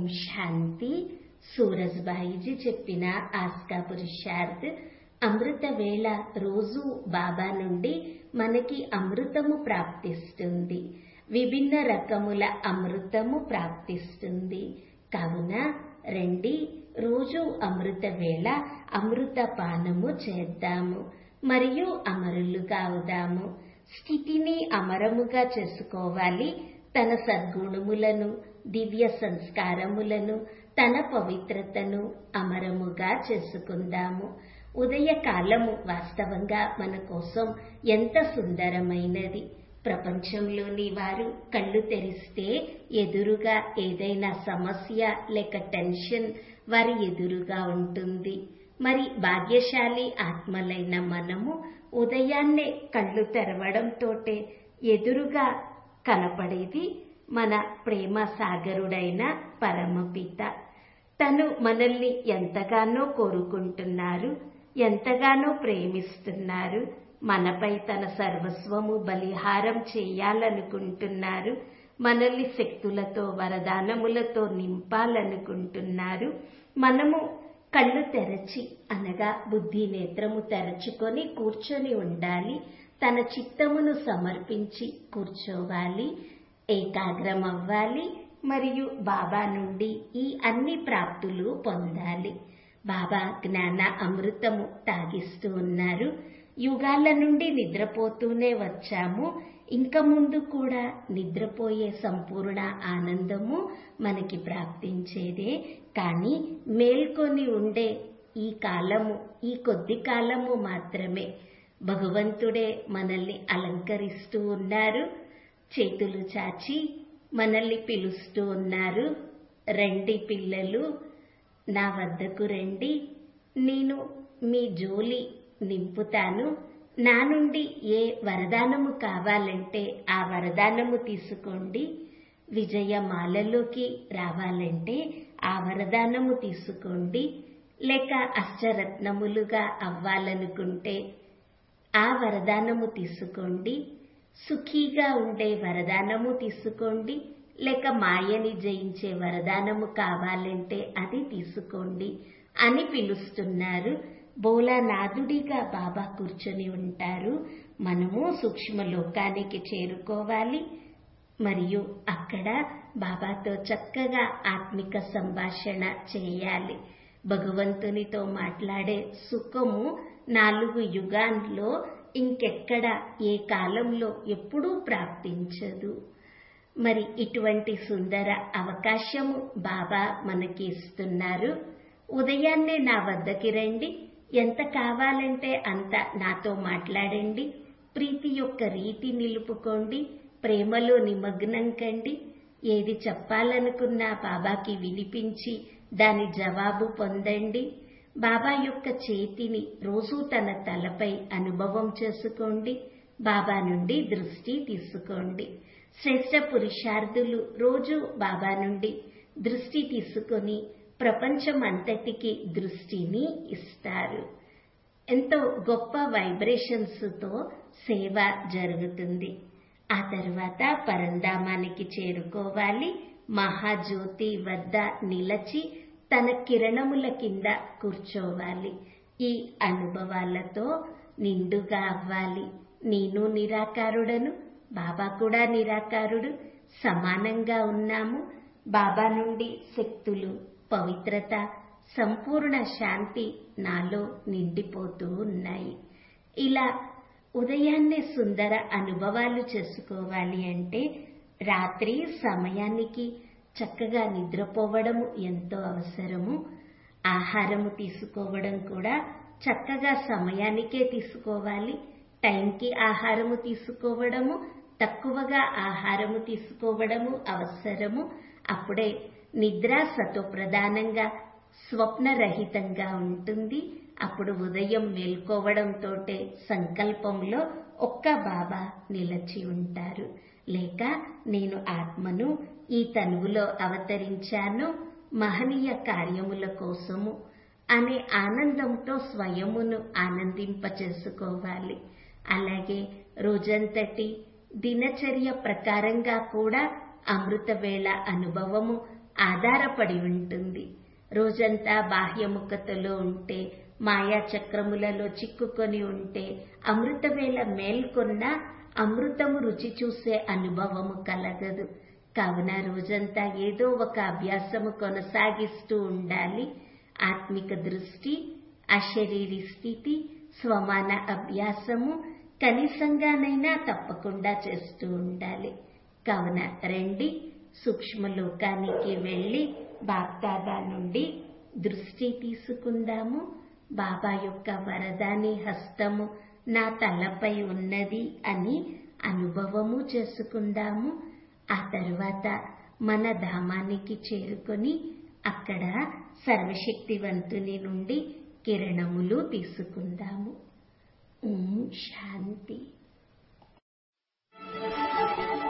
శాంతి సూరజ్బాయిజీ చెప్పిన ఆస్కా పురుషార్థ్ అమృత వేళ రోజు బాబా నుండి మనకి అమృతము ప్రాప్తిస్తుంది విభిన్న రకముల అమృతము ప్రాప్తిస్తుంది కావున రండి రోజు అమృత వేళ అమృత పానము చేద్దాము మరియు అమరులుగా అవుదాము స్థితిని అమరముగా చేసుకోవాలి తన సద్గుణములను దివ్య సంస్కారములను తన పవిత్రతను అమరముగా చేసుకుందాము ఉదయకాలము వాస్తవంగా మన కోసం ఎంత సుందరమైనది ప్రపంచంలోని వారు కళ్ళు తెరిస్తే ఎదురుగా ఏదైనా సమస్య లేక టెన్షన్ వారి ఎదురుగా ఉంటుంది మరి భాగ్యశాలి ఆత్మలైన మనము ఉదయాన్నే కళ్ళు తెరవడంతోటే ఎదురుగా కనపడేది మన ప్రేమ సాగరుడైన పరమపిత తను మనల్ని ఎంతగానో కోరుకుంటున్నారు ఎంతగానో ప్రేమిస్తున్నారు మనపై తన సర్వస్వము బలిహారం చేయాలనుకుంటున్నారు మనల్ని శక్తులతో వరదానములతో నింపాలనుకుంటున్నారు మనము కళ్ళు తెరచి అనగా బుద్ధి నేత్రము తెరచుకొని కూర్చొని ఉండాలి తన చిత్తమును సమర్పించి కూర్చోవాలి ఏకాగ్రం అవ్వాలి మరియు బాబా నుండి ఈ అన్ని ప్రాప్తులు పొందాలి బాబా జ్ఞాన అమృతము తాగిస్తూ ఉన్నారు యుగాల నుండి నిద్రపోతూనే వచ్చాము ఇంక ముందు కూడా నిద్రపోయే సంపూర్ణ ఆనందము మనకి ప్రాప్తించేదే కానీ మేల్కొని ఉండే ఈ కాలము ఈ కొద్ది కాలము మాత్రమే భగవంతుడే మనల్ని అలంకరిస్తూ ఉన్నారు చేతులు చాచి మనల్ని పిలుస్తూ ఉన్నారు రండి పిల్లలు నా వద్దకు రండి నేను మీ జోలి నింపుతాను నా నుండి ఏ వరదానము కావాలంటే ఆ వరదానము తీసుకోండి విజయమాలలోకి రావాలంటే ఆ వరదానము తీసుకోండి లేక అష్టరత్నములుగా అవ్వాలనుకుంటే ఆ వరదానము తీసుకోండి సుఖీగా ఉండే వరదానము తీసుకోండి లేక మాయని జయించే వరదానము కావాలంటే అది తీసుకోండి అని పిలుస్తున్నారు బోలానాథుడిగా బాబా కూర్చొని ఉంటారు మనము సూక్ష్మ లోకానికి చేరుకోవాలి మరియు అక్కడ బాబాతో చక్కగా ఆత్మిక సంభాషణ చేయాలి భగవంతునితో మాట్లాడే సుఖము నాలుగు యుగాల్లో ఇంకెక్కడ ఏ కాలంలో ఎప్పుడూ ప్రాప్తించదు మరి ఇటువంటి సుందర అవకాశము బాబా మనకి ఇస్తున్నారు ఉదయాన్నే నా వద్దకి రండి ఎంత కావాలంటే అంత నాతో మాట్లాడండి ప్రీతి యొక్క రీతి నిలుపుకోండి ప్రేమలో నిమగ్నం కండి ఏది చెప్పాలనుకున్నా బాబాకి వినిపించి దాని జవాబు పొందండి బాబా యొక్క చేతిని రోజూ తన తలపై అనుభవం చేసుకోండి బాబా నుండి దృష్టి తీసుకోండి శ్రేష్ట పురుషార్థులు రోజు బాబా నుండి దృష్టి తీసుకొని ప్రపంచం అంతటికి దృష్టిని ఇస్తారు ఎంతో గొప్ప వైబ్రేషన్స్తో సేవ జరుగుతుంది ఆ తర్వాత పరంధామానికి చేరుకోవాలి మహాజ్యోతి వద్ద నిలచి తన కిరణముల కింద కూర్చోవాలి ఈ అనుభవాలతో నిండుగా అవ్వాలి నేను నిరాకారుడను బాబా కూడా నిరాకారుడు సమానంగా ఉన్నాము బాబా నుండి శక్తులు పవిత్రత సంపూర్ణ శాంతి నాలో నిండిపోతూ ఉన్నాయి ఇలా ఉదయాన్నే సుందర అనుభవాలు చేసుకోవాలి అంటే రాత్రి సమయానికి చక్కగా నిద్రపోవడము ఎంతో అవసరము ఆహారము తీసుకోవడం కూడా చక్కగా సమయానికే తీసుకోవాలి టైంకి ఆహారము తీసుకోవడము తక్కువగా ఆహారము తీసుకోవడము అవసరము అప్పుడే నిద్ర సతోప్రధానంగా స్వప్నరహితంగా ఉంటుంది అప్పుడు ఉదయం మేల్కోవడంతోటే సంకల్పంలో ఒక్క బాబా నిలచి ఉంటారు లేక నేను ఆత్మను ఈ తనువులో అవతరించాను మహనీయ కార్యముల కోసము అనే ఆనందంతో స్వయమును ఆనందింపచేసుకోవాలి అలాగే రోజంతటి దినచర్య ప్రకారంగా కూడా అమృత వేళ అనుభవము ఆధారపడి ఉంటుంది రోజంతా బాహ్యముఖతలో ఉంటే మాయా చక్రములలో చిక్కుకొని ఉంటే అమృతవేళ మేల్కొన్న అమృతము రుచి చూసే అనుభవము కలగదు కావున రోజంతా ఏదో ఒక అభ్యాసము కొనసాగిస్తూ ఉండాలి ఆత్మిక దృష్టి అశరీరి స్థితి స్వమాన అభ్యాసము కనీసంగానైనా తప్పకుండా చేస్తూ ఉండాలి కావున రండి సూక్ష్మలోకానికి వెళ్ళి బాప్దాదా నుండి దృష్టి తీసుకుందాము బాబా యొక్క వరదాని హస్తము నా తలపై ఉన్నది అని అనుభవము చేసుకుందాము ఆ తరువాత మన ధామానికి చేరుకొని అక్కడ సర్వశక్తివంతుని నుండి కిరణములు తీసుకుందాము ఓం శాంతి